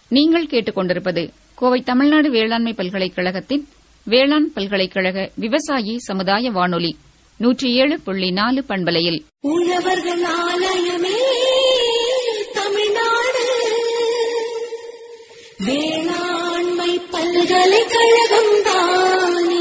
நீங்கள் கேட்டுக்கொண்டிருப்பது கோவை தமிழ்நாடு வேளாண்மை பல்கலைக்கழகத்தின் வேளாண் பல்கலைக்கழக விவசாயி சமுதாய வானொலி நூற்றி ஏழு புள்ளி நாலு பண்பலையில் உழவர்கள் ஆலயமே தமிழ்நாடு வேளாண்மை பல்கலைக்கழகம் தானே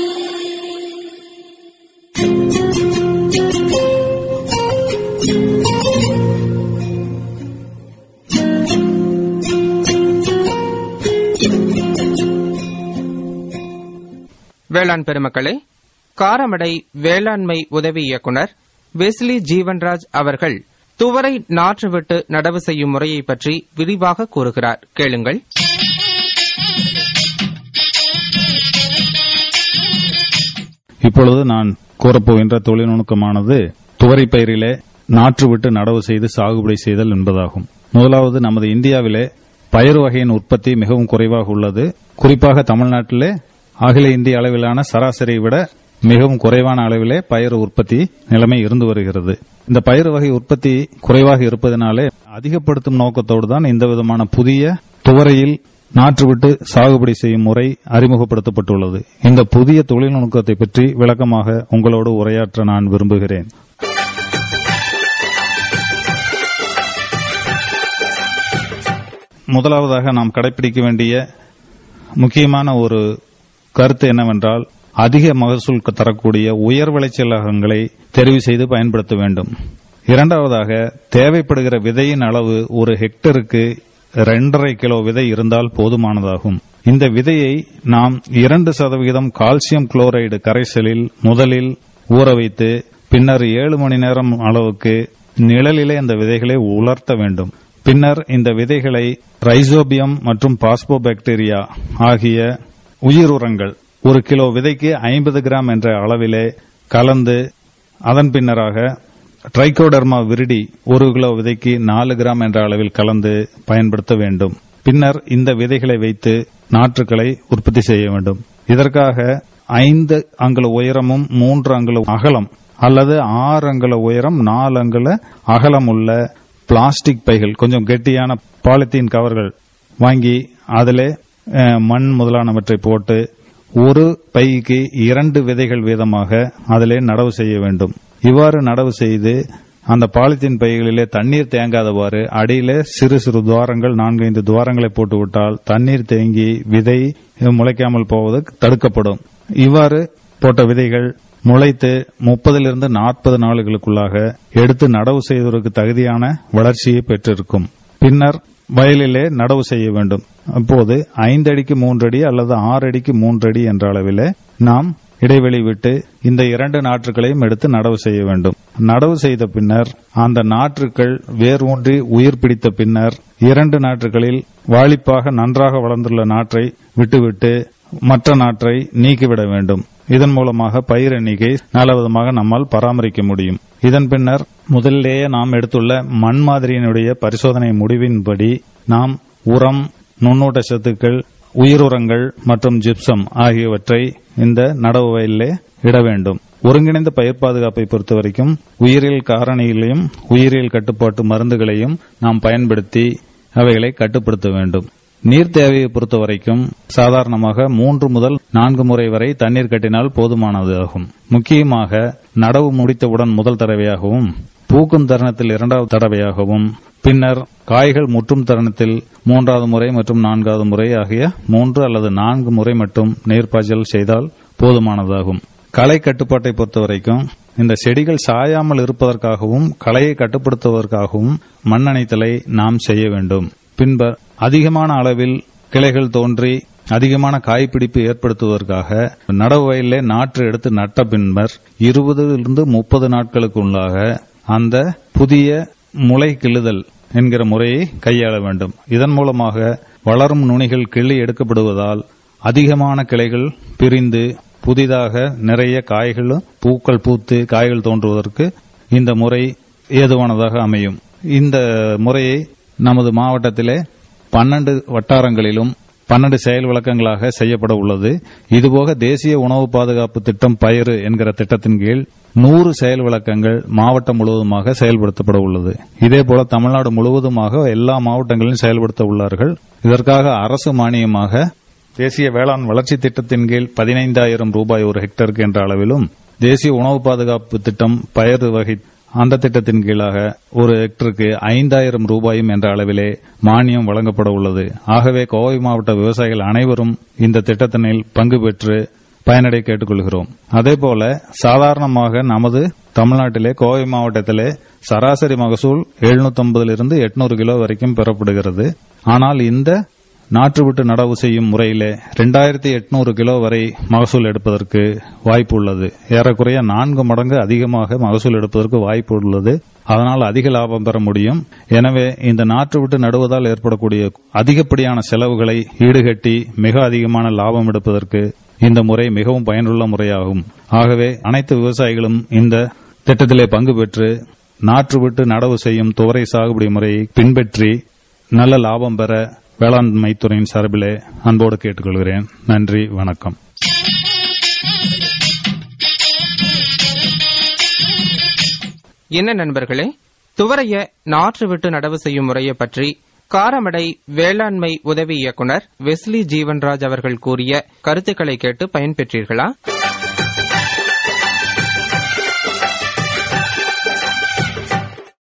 வேளாண் பெருமக்களே காரமடை வேளாண்மை உதவி இயக்குனர் வெஸ்லி ஜீவன்ராஜ் அவர்கள் துவரை நாற்று விட்டு நடவு செய்யும் முறையை பற்றி விரிவாக கூறுகிறார் கேளுங்கள் இப்பொழுது நான் கூறப்போகின்ற தொழில்நுட்பமானது துவரை பயிரிலே நாற்று விட்டு நடவு செய்து சாகுபடி செய்தல் என்பதாகும் முதலாவது நமது இந்தியாவிலே பயிர் வகையின் உற்பத்தி மிகவும் குறைவாக உள்ளது குறிப்பாக தமிழ்நாட்டிலே அகில இந்திய அளவிலான சராசரியை விட மிகவும் குறைவான அளவிலே பயிர் உற்பத்தி நிலைமை இருந்து வருகிறது இந்த பயிர் வகை உற்பத்தி குறைவாக இருப்பதனாலே அதிகப்படுத்தும் நோக்கத்தோடு தான் இந்த விதமான புதிய துவரையில் நாற்று விட்டு சாகுபடி செய்யும் முறை அறிமுகப்படுத்தப்பட்டுள்ளது இந்த புதிய தொழில்நுட்பத்தை பற்றி விளக்கமாக உங்களோடு உரையாற்ற நான் விரும்புகிறேன் முதலாவதாக நாம் கடைபிடிக்க வேண்டிய முக்கியமான ஒரு கருத்து என்னவென்றால் அதிக மகசூல் தரக்கூடிய உயர் விளைச்சல் ரகங்களை தெரிவு செய்து பயன்படுத்த வேண்டும் இரண்டாவதாக தேவைப்படுகிற விதையின் அளவு ஒரு ஹெக்டருக்கு இரண்டரை கிலோ விதை இருந்தால் போதுமானதாகும் இந்த விதையை நாம் இரண்டு சதவிகிதம் கால்சியம் குளோரைடு கரைசலில் முதலில் ஊற வைத்து பின்னர் ஏழு மணி நேரம் அளவுக்கு நிழலிலே இந்த விதைகளை உலர்த்த வேண்டும் பின்னர் இந்த விதைகளை ரைசோபியம் மற்றும் பாஸ்போபாக்டீரியா ஆகிய உயிர் உரங்கள் ஒரு கிலோ விதைக்கு ஐம்பது கிராம் என்ற அளவிலே கலந்து அதன் பின்னராக ட்ரைகோடர்மா விரிடி ஒரு கிலோ விதைக்கு நாலு கிராம் என்ற அளவில் கலந்து பயன்படுத்த வேண்டும் பின்னர் இந்த விதைகளை வைத்து நாற்றுக்களை உற்பத்தி செய்ய வேண்டும் இதற்காக ஐந்து அங்குல உயரமும் மூன்று அங்குல அகலம் அல்லது ஆறு அங்குல உயரம் நாலு அங்குல அகலம் உள்ள பிளாஸ்டிக் பைகள் கொஞ்சம் கெட்டியான பாலித்தீன் கவர்கள் வாங்கி அதிலே அஹ், மண் முதலானவற்றை போட்டு ஒரு பைக்கு இரண்டு விதைகள் வீதமாக அதிலே நடவு செய்ய வேண்டும் இவ்வாறு நடவு செய்து அந்த பாலித்தீன் பைகளிலே தண்ணீர் தேங்காதவாறு அடியிலே சிறு சிறு துவாரங்கள் நான்கைந்து துவாரங்களை போட்டு விட்டால் தண்ணீர் தேங்கி விதை முளைக்காமல் போவது தடுக்கப்படும் இவ்வாறு போட்ட விதைகள் முளைத்து முப்பதிலிருந்து நாற்பது நாளுகளுக்குள்ளாக எடுத்து நடவு செய்வதற்கு தகுதியான வளர்ச்சியை பெற்றிருக்கும் பின்னர் வயலிலே நடவு செய்ய வேண்டும் அப்போது ஐந்து அடிக்கு மூன்று அடி அல்லது ஆறு அடிக்கு மூன்று அடி என்ற அளவிலே நாம் இடைவெளி விட்டு இந்த இரண்டு நாற்றுகளையும் எடுத்து நடவு செய்ய வேண்டும் நடவு செய்த பின்னர் அந்த நாற்றுக்கள் வேர் ஊன்றி உயிர் பிடித்த பின்னர் இரண்டு நாற்றுகளில் வாளிப்பாக நன்றாக வளர்ந்துள்ள நாற்றை விட்டுவிட்டு மற்ற நாற்றை நீக்கிவிட வேண்டும் இதன் மூலமாக பயிர் எண்ணிக்கை நல்லவிதமாக நம்மால் பராமரிக்க முடியும் இதன் பின்னர் முதலிலேயே நாம் எடுத்துள்ள மண் மாதிரியினுடைய பரிசோதனை முடிவின்படி நாம் உரம் நுண்ணூட்ட சத்துக்கள் உயிருரங்கள் மற்றும் ஜிப்சம் ஆகியவற்றை இந்த நடவு வயலிலே இட வேண்டும் ஒருங்கிணைந்த பயிர் பாதுகாப்பை பொறுத்தவரைக்கும் உயிரியல் காரணிகளையும் உயிரியல் கட்டுப்பாட்டு மருந்துகளையும் நாம் பயன்படுத்தி அவைகளை கட்டுப்படுத்த வேண்டும் நீர் தேவையை பொறுத்தவரைக்கும் சாதாரணமாக மூன்று முதல் நான்கு முறை வரை தண்ணீர் கட்டினால் போதுமானதாகும் முக்கியமாக நடவு முடித்தவுடன் முதல் தடவையாகவும் பூக்கும் தருணத்தில் இரண்டாவது தடவையாகவும் பின்னர் காய்கள் முற்றும் தருணத்தில் மூன்றாவது முறை மற்றும் நான்காவது முறை ஆகிய மூன்று அல்லது நான்கு முறை மட்டும் நீர்ப்பாய்ச்சல் செய்தால் போதுமானதாகும் களை கட்டுப்பாட்டை பொறுத்தவரைக்கும் இந்த செடிகள் சாயாமல் இருப்பதற்காகவும் களையை கட்டுப்படுத்துவதற்காகவும் மண்ணணைத்தலை நாம் செய்ய வேண்டும் பின்பு அதிகமான அளவில் கிளைகள் தோன்றி அதிகமான காய்பிடிப்பு ஏற்படுத்துவதற்காக நடவு வயலிலே நாற்று எடுத்து நட்ட பின்னர் இருபதிலிருந்து முப்பது நாட்களுக்குள்ளாக அந்த புதிய முளை கிள்ளுதல் என்கிற முறையை கையாள வேண்டும் இதன் மூலமாக வளரும் நுனிகள் கிள்ளி எடுக்கப்படுவதால் அதிகமான கிளைகள் பிரிந்து புதிதாக நிறைய காய்களும் பூக்கள் பூத்து காய்கள் தோன்றுவதற்கு இந்த முறை ஏதுவானதாக அமையும் இந்த முறையை நமது மாவட்டத்திலே பன்னெண்டு வட்டாரங்களிலும் பன்னெண்டு செயல் விளக்கங்களாக செய்யப்பட உள்ளது இதுபோக தேசிய உணவு பாதுகாப்பு திட்டம் பயிறு என்கிற திட்டத்தின் கீழ் நூறு செயல் விளக்கங்கள் மாவட்டம் முழுவதுமாக செயல்படுத்தப்பட உள்ளது இதேபோல தமிழ்நாடு முழுவதுமாக எல்லா மாவட்டங்களிலும் செயல்படுத்த உள்ளார்கள் இதற்காக அரசு மானியமாக தேசிய வேளாண் வளர்ச்சி திட்டத்தின் கீழ் பதினைந்தாயிரம் ரூபாய் ஒரு ஹெக்டருக்கு என்ற அளவிலும் தேசிய உணவு பாதுகாப்பு திட்டம் பயிர் வகை அந்த திட்டத்தின் கீழாக ஒரு ஹெக்டருக்கு ஐந்தாயிரம் ரூபாயும் என்ற அளவிலே மானியம் வழங்கப்பட உள்ளது ஆகவே கோவை மாவட்ட விவசாயிகள் அனைவரும் இந்த திட்டத்தினில் பங்கு பெற்று பயனடை கேட்டுக்கொள்கிறோம் அதேபோல சாதாரணமாக நமது தமிழ்நாட்டிலே கோவை மாவட்டத்திலே சராசரி மகசூல் 750 இருந்து எட்நூறு கிலோ வரைக்கும் பெறப்படுகிறது ஆனால் இந்த நாற்று விட்டு நடவு செய்யும் முறையிலே 2800 எட்நூறு கிலோ வரை மகசூல் எடுப்பதற்கு வாய்ப்பு உள்ளது ஏறக்குறைய நான்கு மடங்கு அதிகமாக மகசூல் எடுப்பதற்கு வாய்ப்பு உள்ளது அதனால் அதிக லாபம் பெற முடியும் எனவே இந்த நாற்று விட்டு நடுவதால் ஏற்படக்கூடிய அதிகப்படியான செலவுகளை ஈடுகட்டி மிக அதிகமான லாபம் எடுப்பதற்கு இந்த முறை மிகவும் பயனுள்ள முறையாகும் ஆகவே அனைத்து விவசாயிகளும் இந்த திட்டத்திலே பங்கு பெற்று நாற்று விட்டு நடவு செய்யும் துவரை சாகுபடி முறையை பின்பற்றி நல்ல லாபம் பெற வேளாண்மை துறையின் சார்பிலே அன்போடு கேட்டுக்கொள்கிறேன் நன்றி வணக்கம் என்ன நண்பர்களே துவரைய நாற்று விட்டு நடவு செய்யும் முறையை பற்றி காரமடை வேளாண்மை உதவி இயக்குனர் வெஸ்லி ஜீவன்ராஜ் அவர்கள் கூறிய கருத்துக்களை கேட்டு பயன்பெற்றீர்களா